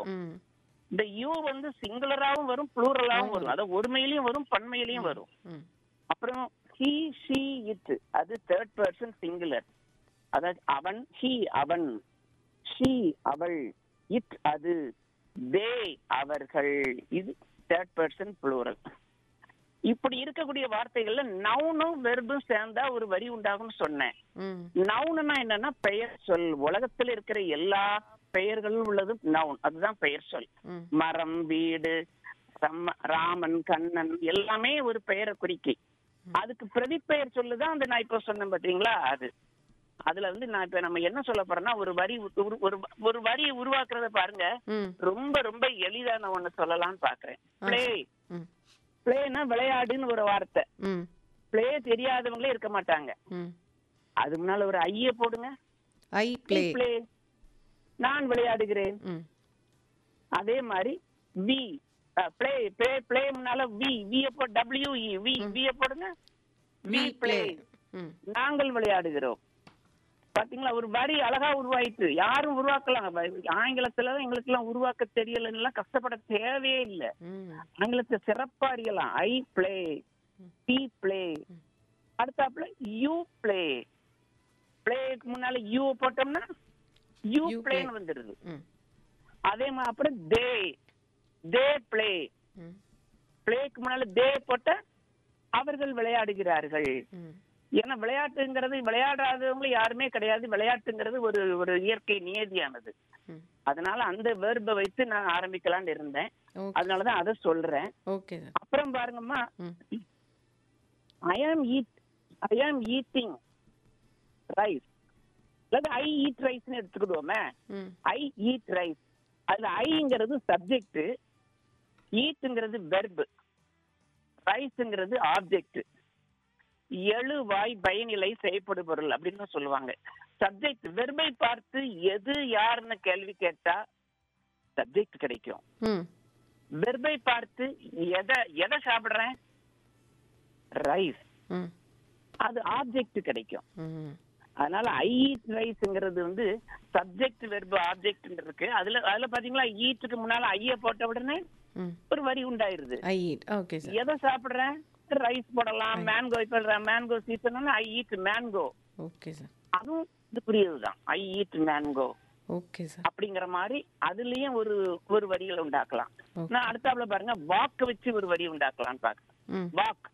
இருக்கும் ம் இந்த யூ வந்து சிங்குலராவும் வரும் ப்ளூரலாவும் வரும் அதாவது ஒருமையிலயும் வரும் பன்மையிலயும் வரும் ம் அப்புறம் ஹி ஷி இட் அது தேர்ட் பர்சன் சிங்குலர் அதாவது அவன் ஹி அவன் ஷி அவள் இட் அது தே அவர்கள் இது தேர்ட் பர்சன் ப்ளூரல் இப்படி இருக்கக்கூடிய வார்த்தைகள்ல நவுனும் வெர்பும் சேர்ந்தா ஒரு வரி உண்டாகும்னு சொன்னேன் ம் நவுன்னா என்னன்னா பெயர் சொல் உலகத்துல இருக்கிற எல்லா பெயர்களும் உள்ளது நவுன் அதுதான் பெயர் சொல் ம் மரம் வீடு ரம்ம- ராமன் கண்ணன் எல்லாமே ஒரு பெயரை குறிக்கி அதுக்கு பிரதிப்பெயர் சொல்லுதான் அந்த நான் இப்ப சொன்னேன் பாத்தீங்களா அது அதுல வந்து நான் இப்ப நம்ம என்ன சொல்ல போறோம்னா ஒரு வரி உரு- ஒரு ஒரு வரியை உருவாக்குறத பாருங்க ம் ரொம்ப ரொம்ப எளிதான ஒண்ணு சொல்லலாம்னு பாக்குறேன் பிளே ம் பிளேனா விளையாடுன்னு ஒரு வார்த்தை ம் பிளே தெரியாதவங்களே இருக்க மாட்டாங்க ம் அது முன்னால ஒரு ஐய போடுங்க ஐ ப்ளே பிளே நான் விளையாடுகிறேன் ம் அதே மாதிரி வி பிளே பிளே பிளே முன்னால வி வி போ டபிள்யூ இ வி வி போடுங்க வி பிளே ம் நாங்கள் விளையாடுகிறோம் பாத்தீங்களா ஒரு வரி அழகா உருவாயிட்டு யாரும் உருவாக்கலாம் வ- ஆங்கிலத்துல எங்களுக்கு எல்லாம் உருவாக்க தெரியலன்னு எல்லாம் கஷ்டப்பட தேவையே இல்லை ம் ஆங்கிலத்தை சிறப்பா அறியலாம் ஐ பிளே பி பிளே அடுத்தாப்புல யூ பிளே பிளேக்கு முன்னால யூ போட்டோம்னா யூ You பிளேன்னு வந்துடுது ம் அதே மாதிரி அப்புறம் தே தே பிளே ம் பிளேக்கு முன்னால தே போட்ட அவர்கள் விளையாடுகிறார்கள் ம் ஏன்னா விளையாட்டுங்கிறது விளையாடாதவங்க யாருமே கிடையாது விளையாட்டுங்கிறது ஒரு ஒரு இயற்கை நியதியானது ம் அதனால அந்த வேர்பை வைத்து நான் ஆரம்பிக்கலாம்னு இருந்தேன் ஓகே அதனாலதான் அதை சொல்றேன் ஓகே சார் அப்புறம் பாருங்கம்மா ம் ஐ ஆம் ஈட் ஐ ஆம் ஈட்டிங் ரைஸ் அல்லது ஐ ஈட் ரைஸ்னு எடுத்துக்கிடுவோமே ம் ஐ ஈட் ரைஸ் அதுல ஐங்கிறது சப்ஜெக்ட் ஈட்டுங்கிறது வெர்பு ரைஸ்ங்கிறது ஆப்ஜெக்ட் எழுவாய் பயனிலை செய்யப்படு பொருள் அப்படின்னு சொல்லுவாங்க சப்ஜெக்ட் வெர்பை பார்த்து எது யாருன்னு கேள்வி கேட்டா சப்ஜெக்ட் கிடைக்கும் ம் வெர்பை பார்த்து எதை எதை சாப்பிடுறேன் ரைஸ் ம் அது ஆப்ஜெக்ட் கிடைக்கும் ம் அதனால ஐ ஈட் ரைஸ்ங்கிறது வந்து சப்ஜெக்ட் வெர்பு ஆப்ஜெக்ட் இருக்கு அதுல அதுல பாத்தீங்களா ஈட்டுக்கு முன்னால ஐய போட்ட உடனே ம் ஒரு வரி உண்டாயிருது ஐ ஈட் ஓகே சார் எதை சாப்பிடுறேன் ரைஸ் போடலாம் மேங்கோ இப்ப mango season I eat mango okay sir அதுவும் இது புரியுதுதான் I eat mango okay sir அப்படிங்கிற மாதிரி அதுலயும் ஒரு ஒரு வரிகளை உண்டாக்கலாம் Okay. நான் அடுத்தாப்புல பாருங்க வாக்க வச்சு ஒரு வரி உண்டாக்கலாம்னு பாக்குறேன் ம் வாக்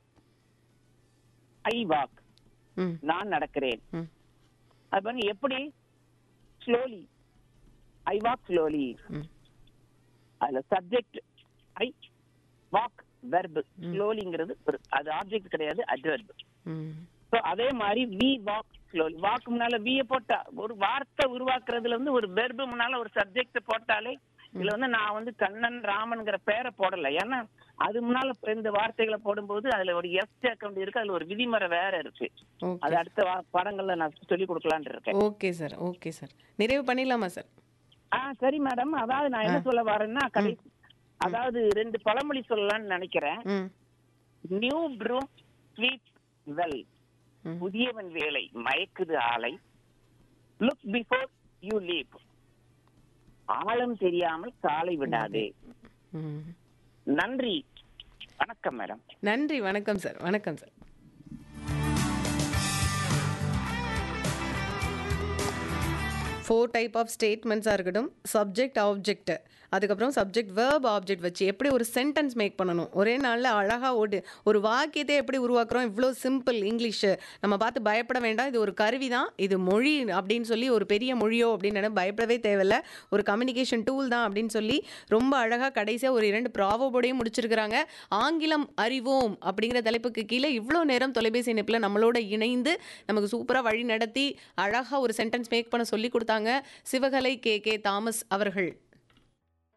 ஐ வாக் ம் நான் நடக்கிறேன் ம் அது பாருங்க எப்படி ஸ்லோலி ஐ வாக் ஸ்லோலி ம் அதுல சப்ஜெக்ட் ஐ வாக் வெர்பு ஸ்லோலிங்கிறது ஒரு அது ஆப்ஜெக்ட் கிடையாது அட்வெர்பு ம் ஸோ அதே மாதிரி வி வாக் ஸ்லோலி வாக்கு முன்னால விய போட்டா ஒரு வார்த்தை உருவாக்குறதுல வந்து ஒரு வெர்பு முன்னால ஒரு சப்ஜெக்ட் போட்டாலே இதுல வந்து நான் வந்து கண்ணன் ராமன்ங்கிற பேரை போடல ஏன்னா அது முன்னால இந்த வார்த்தைகளை போடும்போது அதுல ஒரு எஸ் சேர்க்க இருக்கு அதுல ஒரு விதிமுறை வேற இருக்கு ஓகே அது அடுத்த வா- பாடங்கள்ல நான் சொல்லி கொடுக்கலான்னு இருக்கேன் ஓகே சார் ஓகே சார் நிறைவு பண்ணிடலாமா சார் ஆ சரி மேடம் அதாவது நான் என்ன சொல்ல வரேன்னா கடைசி அதாவது ரெண்டு பழமொழி சொல்லலாம்னு நினைக்கிறேன் ம் நியூ ப்ரூம் ஸ்வீப் வெல் ம். புதியவன் வேலை மயக்குது ஆலை லுக் பிஃபோர் யூ லீப் ஆழம் தெரியாமல் காலை விடாதே ம் நன்றி வணக்கம் மேடம் நன்றி வணக்கம் சார் வணக்கம் சார் ஃபோர் டைப் ஆஃப் ஸ்டேட்மெண்ட்ஸாக இருக்கட்டும் சப்ஜெக்ட் ஆப்ஜெக்ட் அதுக்கப்புறம் சப்ஜெக்ட் வேர்ப் ஆப்ஜெக்ட் வச்சு எப்படி ஒரு சென்டென்ஸ் மேக் பண்ணணும் ஒரே நாளில் அழகாக ஓடு ஒரு வாக்கியத்தை எப்படி உருவாக்குறோம் இவ்வளோ சிம்பிள் இங்கிலீஷு நம்ம பார்த்து பயப்பட வேண்டாம் இது ஒரு கருவி தான் இது மொழி அப்படின்னு சொல்லி ஒரு பெரிய மொழியோ அப்படின்னு நினை- பயப்படவே தேவையில்ல ஒரு கம்யூனிகேஷன் டூல் தான் அப்படின்னு சொல்லி ரொம்ப அழகாக கடைசியாக ஒரு இரண்டு ப்ராவோடையும் முடிச்சிருக்கிறாங்க ஆங்கிலம் அறிவோம் அப்படிங்கிற தலைப்புக்கு கீழே இவ்வளோ நேரம் தொலைபேசி இணைப்பில் நம்மளோட இணைந்து நமக்கு சூப்பராக வழி நடத்தி அழகாக ஒரு சென்டென்ஸ் மேக் பண்ண சொல்லி கொடுத்தாங்க சிவகலை கே கே தாமஸ் அவர்கள்